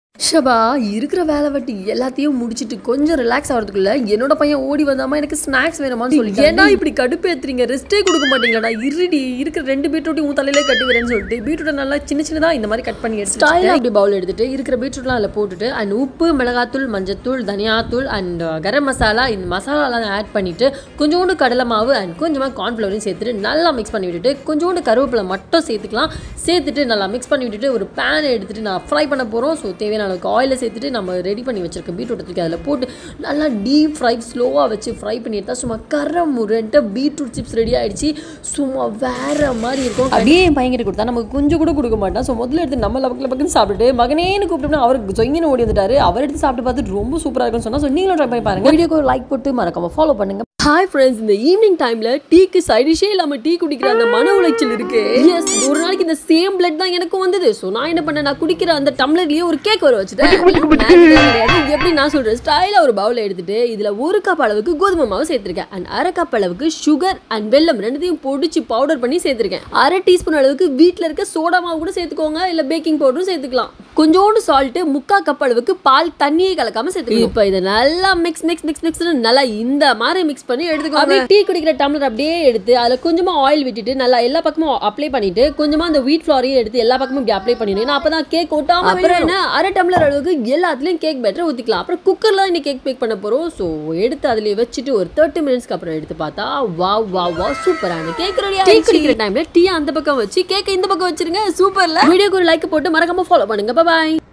ஷபா இருக்கிற வேலை வட்டி எல்லாத்தையும் முடிச்சிட்டு கொஞ்சம் ரிலாக்ஸ் ஆகிறதுக்குள்ள என்னோட பையன் ஓடி வந்தாமா எனக்கு ஸ்நாக்ஸ் வேணுமான்னு சொல்லி ஏன்னா இப்படி கடுப்பேத்துறீங்க ரெஸ்ட்டே கொடுக்க மாட்டீங்களாடா இருடி இருக்கிற ரெண்டு பீட்ரூட்டையும் உன் தலையிலே கட்டி வரேன்னு சொல்லிட்டு பீட்ரூட்டை நல்லா சின்ன சின்னதா இந்த மாதிரி கட் பண்ணி எடுத்து ஸ்டைலாக இப்படி பவுல் எடுத்துட்டு இருக்கிற பீட்ரூட்லாம் அதில் போட்டுட்டு அண்ட் உப்பு மிளகாத்தூள் மஞ்சத்தூள் தனியாத்தூள் அண்ட் கரம் மசாலா இந்த மசாலாலாம் ஆட் பண்ணிட்டு கொஞ்சோண்டு கடலை மாவு அண்ட் கொஞ்சமாக கார்ன்ஃப்ளவரையும் சேர்த்துட்டு நல்லா மிக்ஸ் பண்ணி விட்டுட்டு கொஞ்சோண்டு கருவேப்பிலை மட்டும் சேர்த்துக்கலாம் சேர்த்துட்டு நல்லா மிக்ஸ் பண்ணி விட்டுட்டு ஒரு பேனை எடுத்துட்டு நான் ஃப்ரை பண்ண போகிறோம் ஸோ தேவையான அளவுக்கு ஆயிலை சேர்த்துட்டு நம்ம ரெடி பண்ணி வச்சிருக்க பீட்ரூட் தூக்கி அதில் போட்டு நல்லா டீப் ஃப்ரை ஸ்லோவாக வச்சு ஃப்ரை பண்ணி எடுத்தா சும்மா கர முரண்ட்டு பீட்ரூட் சிப்ஸ் ரெடி ஆயிடுச்சு சும்மா வேற மாதிரி இருக்கும் அப்படியே என் பையன்கிட்ட கொடுத்தா நமக்கு கொஞ்சம் கூட கொடுக்க மாட்டான் ஸோ முதல்ல எடுத்து நம்ம லபக்கு பக்கம் சாப்பிட்டுட்டு மகனேன்னு கூப்பிட்டோம்னா அவருக்கு ஜொங்கின்னு ஓடி வந்துட்டாரு அவர் எடுத்து சாப்பிட்டு பார்த்துட்டு ரொம்ப சூப்பராக இருக்குன்னு சொன்னா ஸோ நீங்களும் ட்ரை பண்ணி பாருங்க வீடியோக்கு ஒரு லைக் போட்டு மறக்காம ஃபாலோ பண்ணுங்க ஹாய் ஃப்ரெண்ட்ஸ் இந்த ஈவினிங் டைம்ல டீக்கு சைடிஷே இல்லாம டீ குடிக்கிற அந்த மன உளைச்சல் இருக்கு எஸ் ஒரு நாளைக்கு இந்த சேம் பிளட் தான் எனக்கும் வந்தது ஸோ நான் என்ன பண்ணேன் நான் குடிக்கிற அந்த டம்ளர்லயே ஒரு கேக் வர வச்சுட்டேன் கிடையாது. எப்படி நான் சொல்றேன் ஸ்டைலா ஒரு பவுல எடுத்துட்டு இதுல ஒரு கப் அளவுக்கு கோதுமை மாவு சேர்த்திருக்கேன் அண்ட் அரை கப் அளவுக்கு சுகர் அண்ட் வெல்லம் ரெண்டுத்தையும் பொடிச்சு பவுடர் பண்ணி சேர்த்திருக்கேன் அரை டீஸ்பூன் அளவுக்கு வீட்ல இருக்க சோடா மாவு கூட சேர்த்துக்கோங்க இல்ல பேக்கிங் பவுடரும் சேர்த்துக்கலாம் கொஞ்சோண்டு சால்ட் முக்கா கப் அளவுக்கு பால் தண்ணியே கலக்காம சேர்த்துக்கணும் இப்போ இதை நல்லா மிக்ஸ் மிக்ஸ் மிக்ஸ் மிக்ஸ் நல்லா இந்த மாதிரி மிக்ஸ் பண்ணி எடுத்துக்கோங்க அப்படியே டீ குடிக்கிற டம்ளர் அப்படியே எடுத்து அதுல கொஞ்சமா ஆயில் விட்டுட்டு நல்லா எல்லா பக்கமும் அப்ளை பண்ணிட்டு கொஞ்சமா அந்த வீட் ஃப்ளாரையும் எடுத்து எல்லா பக்கமும் இப்படி அப்ளை பண்ணிடணும் ஏன்னா அப்பதான் கேக் ஒட்டாம அப்புறம் என்ன அரை டம்ளர் அளவுக்கு எல்லாத்துலயும் கேக் பேட்டர் ஊத்திக்கலாம் அப்புறம் குக்கர்ல இன்னைக்கு கேக் பேக் பண்ண போறோம் ஸோ எடுத்து அதுல வச்சுட்டு ஒரு தேர்ட்டி மினிட்ஸ்க்கு அப்புறம் எடுத்து பார்த்தா வா வா வா சூப்பரான கேக் ரெடி டீ குடிக்கிற டைம்ல டீ அந்த பக்கம் வச்சு கேக் இந்த பக்கம் வச்சிருங்க சூப்பர்ல வீடியோக்கு ஒரு லைக் போட்டு மறக்காம ஃபாலோ பண்ணுங்க பாய்